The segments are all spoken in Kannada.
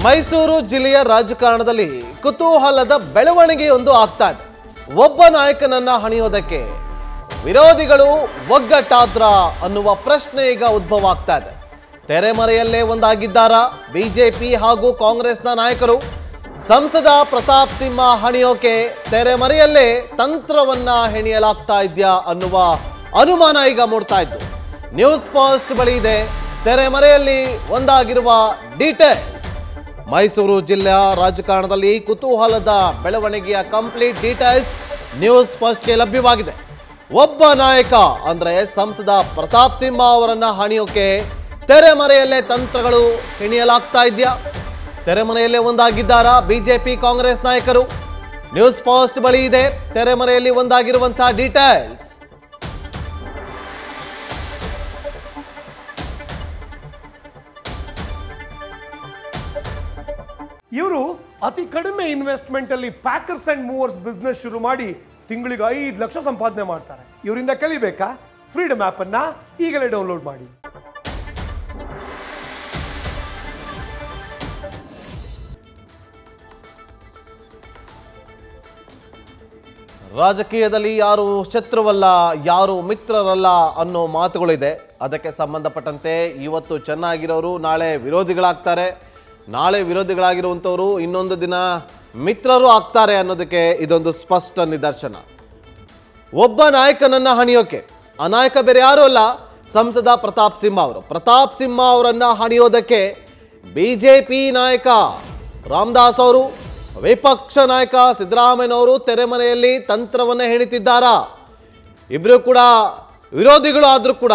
ಮೈಸೂರು ಜಿಲ್ಲೆಯ ರಾಜಕಾರಣದಲ್ಲಿ ಕುತೂಹಲದ ಬೆಳವಣಿಗೆಯೊಂದು ಆಗ್ತಾ ಇದೆ ಒಬ್ಬ ನಾಯಕನನ್ನ ಹಣಿಯೋದಕ್ಕೆ ವಿರೋಧಿಗಳು ಒಗ್ಗಟ್ಟಾದ್ರ ಅನ್ನುವ ಪ್ರಶ್ನೆ ಈಗ ಉದ್ಭವ ಆಗ್ತಾ ಇದೆ ತೆರೆಮರೆಯಲ್ಲೇ ಒಂದಾಗಿದ್ದಾರಾ ಬಿಜೆಪಿ ಹಾಗೂ ಕಾಂಗ್ರೆಸ್ನ ನಾಯಕರು ಸಂಸದ ಪ್ರತಾಪ್ ಸಿಂಹ ಹಣಿಯೋಕೆ ತೆರೆಮರೆಯಲ್ಲೇ ತಂತ್ರವನ್ನ ಹೆಣಿಯಲಾಗ್ತಾ ಇದೆಯಾ ಅನ್ನುವ ಅನುಮಾನ ಈಗ ಮೂಡ್ತಾ ಇದ್ದು ನ್ಯೂಸ್ ಫಸ್ಟ್ ಬಳಿ ಇದೆ ತೆರೆಮರೆಯಲ್ಲಿ ಒಂದಾಗಿರುವ ಡೀಟೇಲ್ಸ್ ಮೈಸೂರು ಜಿಲ್ಲೆಯ ರಾಜಕಾರಣದಲ್ಲಿ ಕುತೂಹಲದ ಬೆಳವಣಿಗೆಯ ಕಂಪ್ಲೀಟ್ ಡೀಟೇಲ್ಸ್ ನ್ಯೂಸ್ ಫಸ್ಟ್ಗೆ ಲಭ್ಯವಾಗಿದೆ ಒಬ್ಬ ನಾಯಕ ಅಂದ್ರೆ ಸಂಸದ ಪ್ರತಾಪ್ ಸಿಂಹ ಅವರನ್ನ ಹಣಿಯೋಕೆ ತೆರೆಮರೆಯಲ್ಲೇ ತಂತ್ರಗಳು ಹೆಣಿಯಲಾಗ್ತಾ ಇದೆಯಾ ತೆರೆಮರೆಯಲ್ಲೇ ಒಂದಾಗಿದ್ದಾರಾ ಬಿಜೆಪಿ ಕಾಂಗ್ರೆಸ್ ನಾಯಕರು ನ್ಯೂಸ್ ಫಸ್ಟ್ ಬಳಿ ಇದೆ ತೆರೆಮರೆಯಲ್ಲಿ ಒಂದಾಗಿರುವಂತಹ ಡೀಟೇಲ್ಸ್ ಇವರು ಅತಿ ಕಡಿಮೆ ಇನ್ವೆಸ್ಟ್ಮೆಂಟ್ ಅಲ್ಲಿ ಪ್ಯಾಕರ್ಸ್ ಅಂಡ್ ಮೂವರ್ಸ್ ಬಿಸ್ನೆಸ್ ಶುರು ಮಾಡಿ ತಿಂಗಳಿಗೆ ಐದು ಲಕ್ಷ ಸಂಪಾದನೆ ಮಾಡ್ತಾರೆ ಇವರಿಂದ ಕಲಿಬೇಕಾ ಫ್ರೀಡಮ್ ಆಪ್ ಅನ್ನ ಈಗಲೇ ಡೌನ್ಲೋಡ್ ಮಾಡಿ ರಾಜಕೀಯದಲ್ಲಿ ಯಾರು ಶತ್ರುವಲ್ಲ ಯಾರು ಮಿತ್ರರಲ್ಲ ಅನ್ನೋ ಮಾತುಗಳಿದೆ ಅದಕ್ಕೆ ಸಂಬಂಧಪಟ್ಟಂತೆ ಇವತ್ತು ಚೆನ್ನಾಗಿರೋರು ನಾಳೆ ವಿರೋಧಿಗಳಾಗ್ತಾರೆ ನಾಳೆ ವಿರೋಧಿಗಳಾಗಿರುವಂಥವ್ರು ಇನ್ನೊಂದು ದಿನ ಮಿತ್ರರು ಆಗ್ತಾರೆ ಅನ್ನೋದಕ್ಕೆ ಇದೊಂದು ಸ್ಪಷ್ಟ ನಿದರ್ಶನ ಒಬ್ಬ ನಾಯಕನನ್ನ ಹಣಿಯೋಕೆ ಆ ನಾಯಕ ಬೇರೆ ಯಾರು ಅಲ್ಲ ಸಂಸದ ಪ್ರತಾಪ್ ಸಿಂಹ ಅವರು ಪ್ರತಾಪ್ ಸಿಂಹ ಅವರನ್ನ ಹಣಿಯೋದಕ್ಕೆ ಬಿಜೆಪಿ ನಾಯಕ ರಾಮದಾಸ್ ಅವರು ವಿಪಕ್ಷ ನಾಯಕ ಸಿದ್ದರಾಮಯ್ಯನವರು ತೆರೆಮರೆಯಲ್ಲಿ ತಂತ್ರವನ್ನ ಹೆಣಿತಿದ್ದಾರಾ ಇಬ್ಬರು ಕೂಡ ವಿರೋಧಿಗಳು ಆದರೂ ಕೂಡ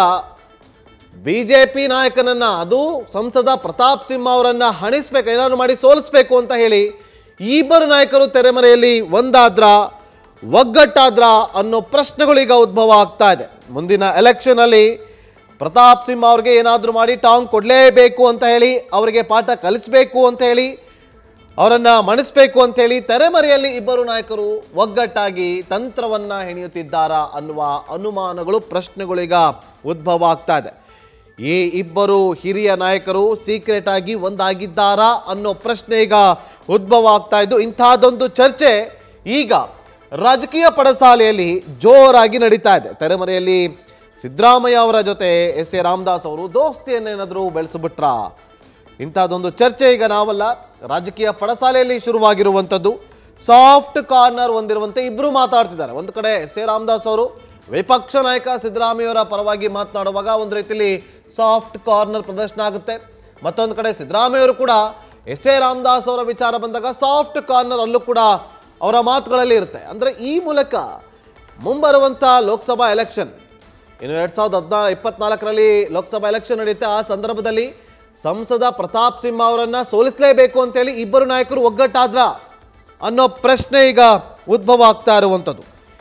ಬಿಜೆಪಿ ನಾಯಕನನ್ನ ಅದು ಸಂಸದ ಪ್ರತಾಪ್ ಸಿಂಹ ಅವರನ್ನ ಹಣಿಸ್ಬೇಕು ಏನಾದ್ರು ಮಾಡಿ ಸೋಲಿಸ್ಬೇಕು ಅಂತ ಹೇಳಿ ಈ ಇಬ್ಬರು ನಾಯಕರು ತೆರೆಮರೆಯಲ್ಲಿ ಒಂದಾದ್ರ ಒಗ್ಗಟ್ಟಾದ್ರ ಅನ್ನೋ ಪ್ರಶ್ನೆಗಳು ಈಗ ಉದ್ಭವ ಆಗ್ತಾ ಇದೆ ಮುಂದಿನ ಎಲೆಕ್ಷನ್ ಅಲ್ಲಿ ಪ್ರತಾಪ್ ಸಿಂಹ ಅವ್ರಿಗೆ ಏನಾದರೂ ಮಾಡಿ ಟಾಂಗ್ ಕೊಡಲೇಬೇಕು ಅಂತ ಹೇಳಿ ಅವರಿಗೆ ಪಾಠ ಕಲಿಸ್ಬೇಕು ಅಂತ ಹೇಳಿ ಅವರನ್ನ ಮಣಿಸ್ಬೇಕು ಅಂತ ಹೇಳಿ ತೆರೆಮರೆಯಲ್ಲಿ ಇಬ್ಬರು ನಾಯಕರು ಒಗ್ಗಟ್ಟಾಗಿ ತಂತ್ರವನ್ನ ಹೆಣೆಯುತ್ತಿದ್ದಾರಾ ಅನ್ನುವ ಅನುಮಾನಗಳು ಪ್ರಶ್ನೆಗಳು ಈಗ ಉದ್ಭವ ಆಗ್ತಾ ಇದೆ ಈ ಇಬ್ಬರು ಹಿರಿಯ ನಾಯಕರು ಸೀಕ್ರೆಟ್ ಆಗಿ ಒಂದಾಗಿದ್ದಾರಾ ಅನ್ನೋ ಪ್ರಶ್ನೆ ಈಗ ಉದ್ಭವ ಆಗ್ತಾ ಇದ್ದು ಇಂತಹದೊಂದು ಚರ್ಚೆ ಈಗ ರಾಜಕೀಯ ಪಡಸಾಲೆಯಲ್ಲಿ ಜೋರಾಗಿ ನಡೀತಾ ಇದೆ ತೆರೆಮರೆಯಲ್ಲಿ ಸಿದ್ದರಾಮಯ್ಯ ಅವರ ಜೊತೆ ಎಸ್ ಎ ರಾಮದಾಸ್ ಅವರು ದೋಸ್ತಿಯನ್ನೇನಾದರೂ ಬೆಳೆಸಿಬಿಟ್ರಾ ಇಂಥದ್ದೊಂದು ಚರ್ಚೆ ಈಗ ನಾವಲ್ಲ ರಾಜಕೀಯ ಪಡಸಾಲೆಯಲ್ಲಿ ಶುರುವಾಗಿರುವಂಥದ್ದು ಸಾಫ್ಟ್ ಕಾರ್ನರ್ ಹೊಂದಿರುವಂತೆ ಇಬ್ಬರು ಮಾತಾಡ್ತಿದ್ದಾರೆ ಒಂದು ಕಡೆ ಎಸ್ ಎ ರಾಮದಾಸ್ ಅವರು ವಿಪಕ್ಷ ನಾಯಕ ಸಿದ್ದರಾಮಯ್ಯವರ ಪರವಾಗಿ ಮಾತನಾಡುವಾಗ ಒಂದು ರೀತಿಯಲ್ಲಿ ಸಾಫ್ಟ್ ಕಾರ್ನರ್ ಪ್ರದರ್ಶನ ಆಗುತ್ತೆ ಮತ್ತೊಂದು ಕಡೆ ಸಿದ್ದರಾಮಯ್ಯವರು ಕೂಡ ಎಸ್ ಎ ರಾಮದಾಸ್ ಅವರ ವಿಚಾರ ಬಂದಾಗ ಸಾಫ್ಟ್ ಕಾರ್ನರ್ ಅಲ್ಲೂ ಕೂಡ ಅವರ ಮಾತುಗಳಲ್ಲಿ ಇರುತ್ತೆ ಅಂದರೆ ಈ ಮೂಲಕ ಮುಂಬರುವಂಥ ಲೋಕಸಭಾ ಎಲೆಕ್ಷನ್ ಇನ್ನು ಎರಡು ಸಾವಿರದ ಹದಿನಾರು ಇಪ್ಪತ್ನಾಲ್ಕರಲ್ಲಿ ಲೋಕಸಭಾ ಎಲೆಕ್ಷನ್ ನಡೆಯುತ್ತೆ ಆ ಸಂದರ್ಭದಲ್ಲಿ ಸಂಸದ ಪ್ರತಾಪ್ ಸಿಂಹ ಅವರನ್ನ ಸೋಲಿಸಲೇಬೇಕು ಅಂತೇಳಿ ಇಬ್ಬರು ನಾಯಕರು ಒಗ್ಗಟ್ಟಾದ್ರ ಅನ್ನೋ ಪ್ರಶ್ನೆ ಈಗ ಉದ್ಭವ ಆಗ್ತಾ ಇರುವಂಥದ್ದು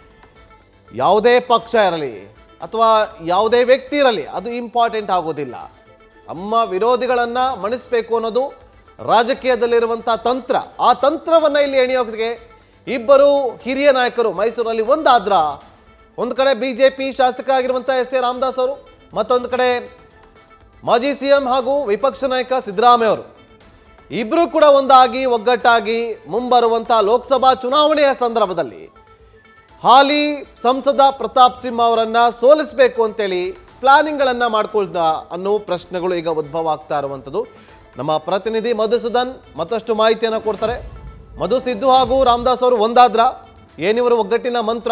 ಯಾವುದೇ ಪಕ್ಷ ಇರಲಿ ಅಥವಾ ಯಾವುದೇ ವ್ಯಕ್ತಿ ಇರಲಿ ಅದು ಇಂಪಾರ್ಟೆಂಟ್ ಆಗೋದಿಲ್ಲ ನಮ್ಮ ವಿರೋಧಿಗಳನ್ನ ಮಣಿಸ್ಬೇಕು ಅನ್ನೋದು ರಾಜಕೀಯದಲ್ಲಿರುವಂಥ ತಂತ್ರ ಆ ತಂತ್ರವನ್ನ ಇಲ್ಲಿ ಎಣಿಯೋಕೆ ಇಬ್ಬರು ಹಿರಿಯ ನಾಯಕರು ಮೈಸೂರಲ್ಲಿ ಒಂದಾದ್ರ ಒಂದು ಕಡೆ ಬಿಜೆಪಿ ಶಾಸಕ ಆಗಿರುವಂಥ ಎಸ್ ಎ ರಾಮದಾಸ್ ಅವರು ಮತ್ತೊಂದು ಕಡೆ ಮಾಜಿ ಸಿಎಂ ಹಾಗೂ ವಿಪಕ್ಷ ನಾಯಕ ಸಿದ್ದರಾಮಯ್ಯ ಅವರು ಇಬ್ಬರು ಕೂಡ ಒಂದಾಗಿ ಒಗ್ಗಟ್ಟಾಗಿ ಮುಂಬರುವಂಥ ಲೋಕಸಭಾ ಚುನಾವಣೆಯ ಸಂದರ್ಭದಲ್ಲಿ ಹಾಲಿ ಸಂಸದ ಪ್ರತಾಪ್ ಸಿಂಹ ಅವರನ್ನ ಸೋಲಿಸಬೇಕು ಅಂತೇಳಿ ಪ್ಲಾನಿಂಗ್ಗಳನ್ನ ಮಾಡ್ಕೊಳ್ದ ಅನ್ನೋ ಪ್ರಶ್ನೆಗಳು ಈಗ ಉದ್ಭವ ಆಗ್ತಾ ಇರುವಂಥದ್ದು ನಮ್ಮ ಪ್ರತಿನಿಧಿ ಮಧುಸೂದನ್ ಮತ್ತಷ್ಟು ಮಾಹಿತಿಯನ್ನು ಕೊಡ್ತಾರೆ ಮಧು ಸಿದ್ದು ಹಾಗೂ ರಾಮದಾಸ್ ಅವರು ಒಂದಾದ್ರ ಏನಿವರು ಒಗ್ಗಟ್ಟಿನ ಮಂತ್ರ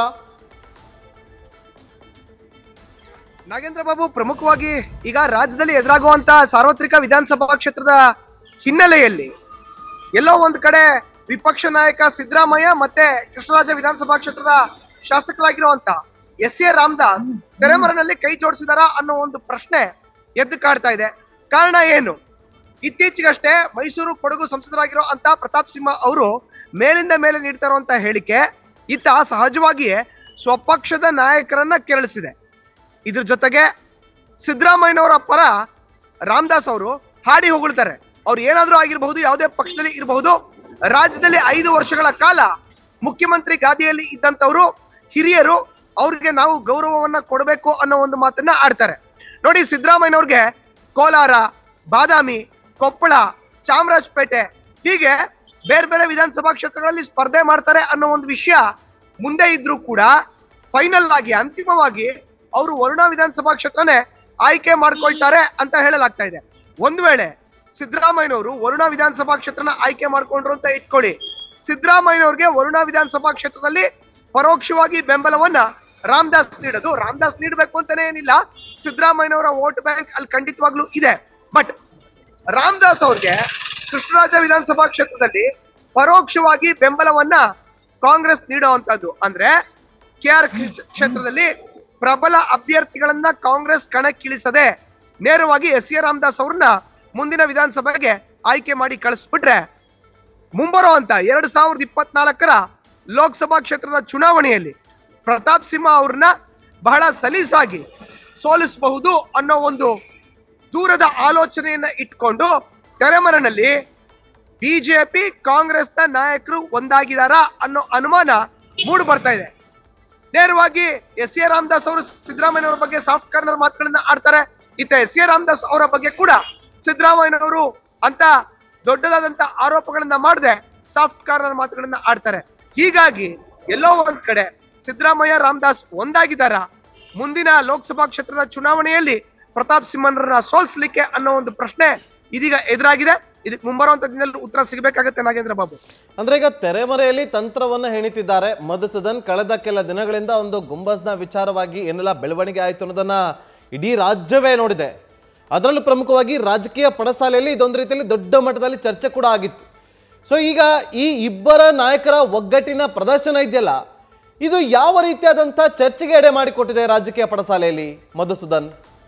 ನಾಗೇಂದ್ರ ಬಾಬು ಪ್ರಮುಖವಾಗಿ ಈಗ ರಾಜ್ಯದಲ್ಲಿ ಎದುರಾಗುವಂತ ಸಾರ್ವತ್ರಿಕ ವಿಧಾನಸಭಾ ಕ್ಷೇತ್ರದ ಹಿನ್ನೆಲೆಯಲ್ಲಿ ಎಲ್ಲೋ ಒಂದ್ ಕಡೆ ವಿಪಕ್ಷ ನಾಯಕ ಸಿದ್ದರಾಮಯ್ಯ ಮತ್ತೆ ಕೃಷ್ಣರಾಜ ವಿಧಾನಸಭಾ ಕ್ಷೇತ್ರದ ಶಾಸಕರಾಗಿರುವಂತ ಎಸ್ ಎ ರಾಮದಾಸ್ ತೆರೆಮರೆನಲ್ಲಿ ಕೈ ಜೋಡಿಸಿದಾರ ಅನ್ನೋ ಒಂದು ಪ್ರಶ್ನೆ ಎದ್ದು ಕಾಡ್ತಾ ಇದೆ ಕಾರಣ ಏನು ಇತ್ತೀಚೆಗಷ್ಟೇ ಮೈಸೂರು ಕೊಡಗು ಸಂಸದರಾಗಿರೋ ಅಂತ ಪ್ರತಾಪ್ ಸಿಂಹ ಅವರು ಮೇಲಿಂದ ಮೇಲೆ ನೀಡ್ತಾ ಇರುವಂತ ಹೇಳಿಕೆ ಇತ್ತ ಸಹಜವಾಗಿಯೇ ಸ್ವಪಕ್ಷದ ನಾಯಕರನ್ನ ಕೆರಳಿಸಿದೆ ಇದ್ರ ಜೊತೆಗೆ ಸಿದ್ದರಾಮಯ್ಯನವರ ಪರ ರಾಮದಾಸ್ ಅವರು ಹಾಡಿ ಹೊಗಳ್ತಾರೆ ಅವ್ರು ಏನಾದ್ರೂ ಆಗಿರಬಹುದು ಯಾವುದೇ ಪಕ್ಷದಲ್ಲಿ ಇರಬಹುದು ರಾಜ್ಯದಲ್ಲಿ ಐದು ವರ್ಷಗಳ ಕಾಲ ಮುಖ್ಯಮಂತ್ರಿ ಗಾದಿಯಲ್ಲಿ ಇದ್ದಂತವರು ಹಿರಿಯರು ಅವ್ರಿಗೆ ನಾವು ಗೌರವವನ್ನ ಕೊಡಬೇಕು ಅನ್ನೋ ಒಂದು ಮಾತನ್ನ ಆಡ್ತಾರೆ ನೋಡಿ ಸಿದ್ದರಾಮಯ್ಯನವ್ರಿಗೆ ಕೋಲಾರ ಬಾದಾಮಿ ಕೊಪ್ಪಳ ಚಾಮರಾಜಪೇಟೆ ಹೀಗೆ ಬೇರೆ ಬೇರೆ ವಿಧಾನಸಭಾ ಕ್ಷೇತ್ರಗಳಲ್ಲಿ ಸ್ಪರ್ಧೆ ಮಾಡ್ತಾರೆ ಅನ್ನೋ ಒಂದು ವಿಷಯ ಮುಂದೆ ಇದ್ರೂ ಕೂಡ ಫೈನಲ್ ಆಗಿ ಅಂತಿಮವಾಗಿ ಅವರು ವರುಣಾ ವಿಧಾನಸಭಾ ಕ್ಷೇತ್ರನೇ ಆಯ್ಕೆ ಮಾಡ್ಕೊಳ್ತಾರೆ ಅಂತ ಹೇಳಲಾಗ್ತಾ ಇದೆ ಒಂದ್ ವೇಳೆ ಸಿದ್ದರಾಮಯ್ಯನವರು ವರುಣಾ ವಿಧಾನಸಭಾ ಕ್ಷೇತ್ರನ ಆಯ್ಕೆ ಮಾಡ್ಕೊಂಡ್ರು ಅಂತ ಇಟ್ಕೊಳ್ಳಿ ಸಿದ್ದರಾಮಯ್ಯನವ್ರಿಗೆ ವರುಣಾ ವಿಧಾನಸಭಾ ಕ್ಷೇತ್ರದಲ್ಲಿ ಪರೋಕ್ಷವಾಗಿ ಬೆಂಬಲವನ್ನ ರಾಮದಾಸ್ ನೀಡೋದು ರಾಮದಾಸ್ ನೀಡಬೇಕು ಅಂತಾನೆ ಏನಿಲ್ಲ ಸಿದ್ದರಾಮಯ್ಯನವರ ವೋಟ್ ಬ್ಯಾಂಕ್ ಅಲ್ಲಿ ಖಂಡಿತವಾಗ್ಲೂ ಇದೆ ಬಟ್ ರಾಮದಾಸ್ ಅವ್ರಿಗೆ ಕೃಷ್ಣರಾಜ ವಿಧಾನಸಭಾ ಕ್ಷೇತ್ರದಲ್ಲಿ ಪರೋಕ್ಷವಾಗಿ ಬೆಂಬಲವನ್ನ ಕಾಂಗ್ರೆಸ್ ನೀಡುವಂತದ್ದು ಅಂದ್ರೆ ಕೆ ಆರ್ ಕ್ಷೇತ್ರದಲ್ಲಿ ಪ್ರಬಲ ಅಭ್ಯರ್ಥಿಗಳನ್ನ ಕಾಂಗ್ರೆಸ್ ಕಣಕ್ಕಿಳಿಸದೆ ನೇರವಾಗಿ ಎಸ್ ಎ ರಾಮದಾಸ್ ಅವ್ರನ್ನ ಮುಂದಿನ ವಿಧಾನಸಭೆಗೆ ಆಯ್ಕೆ ಮಾಡಿ ಕಳಿಸ್ಬಿಟ್ರೆ ಮುಂಬರುವಂತ ಎರಡ್ ಸಾವಿರದ ಇಪ್ಪತ್ನಾಲ್ಕರ ಲೋಕಸಭಾ ಕ್ಷೇತ್ರದ ಚುನಾವಣೆಯಲ್ಲಿ ಪ್ರತಾಪ್ ಸಿಂಹ ಅವ್ರನ್ನ ಬಹಳ ಸಲೀಸಾಗಿ ಸೋಲಿಸಬಹುದು ಅನ್ನೋ ಒಂದು ದೂರದ ಆಲೋಚನೆಯನ್ನ ಇಟ್ಕೊಂಡು ತೆರೆಮರೆನಲ್ಲಿ ಬಿಜೆಪಿ ಕಾಂಗ್ರೆಸ್ನ ನಾಯಕರು ಒಂದಾಗಿದಾರಾ ಅನ್ನೋ ಅನುಮಾನ ಮೂಡ್ ಬರ್ತಾ ಇದೆ ನೇರವಾಗಿ ಎಸ್ ಎ ರಾಮದಾಸ್ ಅವರು ಸಿದ್ದರಾಮಯ್ಯನವರ ಬಗ್ಗೆ ಸಾಫ್ಟ್ ಕಾರ್ನರ್ ಮಾತುಗಳನ್ನ ಆಡ್ತಾರೆ ಇತ್ತ ಎಸ್ ಎ ರಾಮದಾಸ್ ಅವರ ಬಗ್ಗೆ ಕೂಡ ಸಿದ್ದರಾಮಯ್ಯನವರು ಅಂತ ದೊಡ್ಡದಾದಂತ ಆರೋಪಗಳನ್ನ ಮಾಡದೆ ಸಾಫ್ಟ್ ಕಾರ್ನರ್ ಮಾತುಗಳನ್ನ ಆಡ್ತಾರೆ ಹೀಗಾಗಿ ಎಲ್ಲೋ ಒಂದ್ ಕಡೆ ಸಿದ್ದರಾಮಯ್ಯ ರಾಮದಾಸ್ ಒಂದಾಗಿದ್ದಾರ ಮುಂದಿನ ಲೋಕಸಭಾ ಕ್ಷೇತ್ರದ ಚುನಾವಣೆಯಲ್ಲಿ ಪ್ರತಾಪ್ ಸಿಂಹನರನ್ನ ಸೋಲ್ಸ್ಲಿಕ್ಕೆ ಅನ್ನೋ ಒಂದು ಪ್ರಶ್ನೆ ಇದೀಗ ಎದುರಾಗಿದೆ ಇದಕ್ಕೆ ಮುಂಬರುವಂತ ದಿನದಲ್ಲಿ ಉತ್ತರ ಸಿಗಬೇಕಾಗತ್ತೆ ನಾಗೇಂದ್ರ ಬಾಬು ಅಂದ್ರೆ ಈಗ ತೆರೆಮರೆಯಲ್ಲಿ ತಂತ್ರವನ್ನ ಹೆಣಿತಿದ್ದಾರೆ ಮಧುಸೂದನ್ ಕಳೆದ ಕೆಲ ದಿನಗಳಿಂದ ಒಂದು ಗುಂಬಸ್ನ ವಿಚಾರವಾಗಿ ಏನೆಲ್ಲ ಬೆಳವಣಿಗೆ ಆಯಿತು ಅನ್ನೋದನ್ನ ಇಡೀ ರಾಜ್ಯವೇ ನೋಡಿದೆ ಅದರಲ್ಲೂ ಪ್ರಮುಖವಾಗಿ ರಾಜಕೀಯ ಪಡಸಾಲೆಯಲ್ಲಿ ಇದೊಂದು ರೀತಿಯಲ್ಲಿ ದೊಡ್ಡ ಮಟ್ಟದಲ್ಲಿ ಚರ್ಚೆ ಕೂಡ ಆಗಿತ್ತು ಸೊ ಈಗ ಈ ಇಬ್ಬರ ನಾಯಕರ ಒಗ್ಗಟ್ಟಿನ ಪ್ರದರ್ಶನ ಇದೆಯಲ್ಲ ಇದು ಯಾವ ರೀತಿಯಾದಂಥ ಚರ್ಚೆಗೆ ಎಡೆ ಮಾಡಿಕೊಟ್ಟಿದೆ ರಾಜಕೀಯ ಪಡಸಾಲೆಯಲ್ಲಿ ಮಧುಸೂದನ್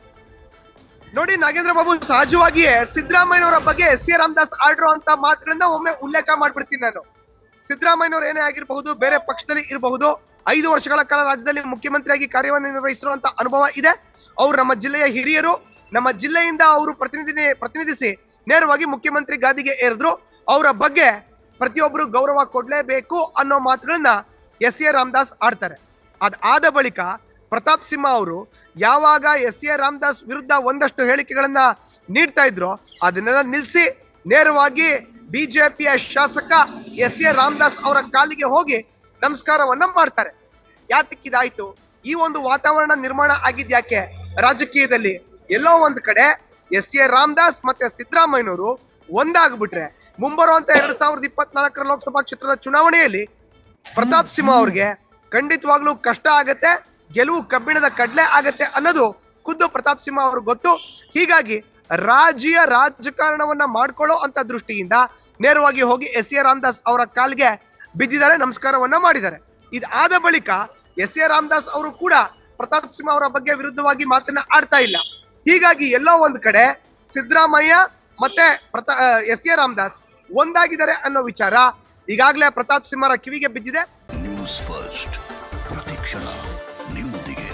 ನೋಡಿ ನಾಗೇಂದ್ರ ಬಾಬು ಸಹಜವಾಗಿಯೇ ಸಿದ್ದರಾಮಯ್ಯನವರ ಬಗ್ಗೆ ಎಸ್ ಎ ರಾಮದಾಸ್ ಆಡಿರೋ ಅಂತ ಮಾತುಗಳನ್ನ ಒಮ್ಮೆ ಉಲ್ಲೇಖ ಮಾಡ್ಬಿಡ್ತೀನಿ ನಾನು ಸಿದ್ದರಾಮಯ್ಯನವರು ಏನೇ ಆಗಿರಬಹುದು ಬೇರೆ ಪಕ್ಷದಲ್ಲಿ ಇರಬಹುದು ಐದು ವರ್ಷಗಳ ಕಾಲ ರಾಜ್ಯದಲ್ಲಿ ಮುಖ್ಯಮಂತ್ರಿಯಾಗಿ ಕಾರ್ಯವನ್ನು ನಿರ್ವಹಿಸಿರುವಂತ ಅನುಭವ ಇದೆ ಅವರು ನಮ್ಮ ಜಿಲ್ಲೆಯ ಹಿರಿಯರು ನಮ್ಮ ಜಿಲ್ಲೆಯಿಂದ ಅವರು ಪ್ರತಿನಿಧಿ ಪ್ರತಿನಿಧಿಸಿ ನೇರವಾಗಿ ಮುಖ್ಯಮಂತ್ರಿ ಗಾದಿಗೆ ಏರಿದ್ರು ಅವರ ಬಗ್ಗೆ ಪ್ರತಿಯೊಬ್ಬರು ಗೌರವ ಕೊಡ್ಲೇಬೇಕು ಅನ್ನೋ ಮಾತುಗಳನ್ನ ಎಸ್ ಎ ರಾಮದಾಸ್ ಆಡ್ತಾರೆ ಅದಾದ ಬಳಿಕ ಪ್ರತಾಪ್ ಸಿಂಹ ಅವರು ಯಾವಾಗ ಎಸ್ ಎ ರಾಮದಾಸ್ ವಿರುದ್ಧ ಒಂದಷ್ಟು ಹೇಳಿಕೆಗಳನ್ನ ನೀಡ್ತಾ ಇದ್ರು ಅದನ್ನೆಲ್ಲ ನಿಲ್ಲಿಸಿ ನೇರವಾಗಿ ಬಿಜೆಪಿಯ ಶಾಸಕ ಎಸ್ ಎ ರಾಮದಾಸ್ ಅವರ ಕಾಲಿಗೆ ಹೋಗಿ ನಮಸ್ಕಾರವನ್ನ ಮಾಡ್ತಾರೆ ಯಾತಕ್ಕಿದಾಯ್ತು ಈ ಒಂದು ವಾತಾವರಣ ನಿರ್ಮಾಣ ಆಗಿದ್ಯಾಕೆ ರಾಜಕೀಯದಲ್ಲಿ ಎಲ್ಲೋ ಒಂದ್ ಕಡೆ ಎಸ್ ಎ ರಾಮದಾಸ್ ಮತ್ತೆ ಸಿದ್ದರಾಮಯ್ಯನವರು ಒಂದಾಗ್ಬಿಟ್ರೆ ಮುಂಬರುವಂತ ಎರಡ್ ಸಾವಿರದ ಇಪ್ಪತ್ನಾಲ್ಕರ ಲೋಕಸಭಾ ಕ್ಷೇತ್ರದ ಚುನಾವಣೆಯಲ್ಲಿ ಪ್ರತಾಪ್ ಸಿಂಹ ಅವ್ರಿಗೆ ಖಂಡಿತವಾಗ್ಲೂ ಕಷ್ಟ ಆಗತ್ತೆ ಗೆಲುವು ಕಬ್ಬಿಣದ ಕಡ್ಲೆ ಆಗತ್ತೆ ಅನ್ನೋದು ಖುದ್ದು ಪ್ರತಾಪ್ ಸಿಂಹ ಅವ್ರಿಗೆ ಗೊತ್ತು ಹೀಗಾಗಿ ರಾಜ್ಯ ರಾಜಕಾರಣವನ್ನ ಮಾಡ್ಕೊಳ್ಳೋ ಅಂತ ದೃಷ್ಟಿಯಿಂದ ನೇರವಾಗಿ ಹೋಗಿ ಎಸ್ ಎ ರಾಮದಾಸ್ ಅವರ ಕಾಲ್ಗೆ ಬಿದ್ದಿದ್ದಾರೆ ನಮಸ್ಕಾರವನ್ನ ಮಾಡಿದ್ದಾರೆ ಇದಾದ ಬಳಿಕ ಎಸ್ ಎ ರಾಮದಾಸ್ ಅವರು ಕೂಡ ಪ್ರತಾಪ್ ಸಿಂಹ ಅವರ ಬಗ್ಗೆ ವಿರುದ್ಧವಾಗಿ ಮಾತನ್ನ ಆಡ್ತಾ ಇಲ್ಲ ಹೀಗಾಗಿ ಎಲ್ಲೋ ಒಂದ್ ಕಡೆ ಸಿದ್ದರಾಮಯ್ಯ ಮತ್ತೆ ಪ್ರತಾ ಎಸ್ ಎ ರಾಮದಾಸ್ ಒಂದಾಗಿದ್ದಾರೆ ಅನ್ನೋ ವಿಚಾರ ಈಗಾಗಲೇ ಪ್ರತಾಪ್ ಸಿಂಹರ ಕಿವಿಗೆ ಬಿದ್ದಿದೆ ನ್ಯೂಸ್ ಫಸ್ಟ್ ಪ್ರತಿಕ್ಷಣ ನಿಮ್ಮೊಂದಿಗೆ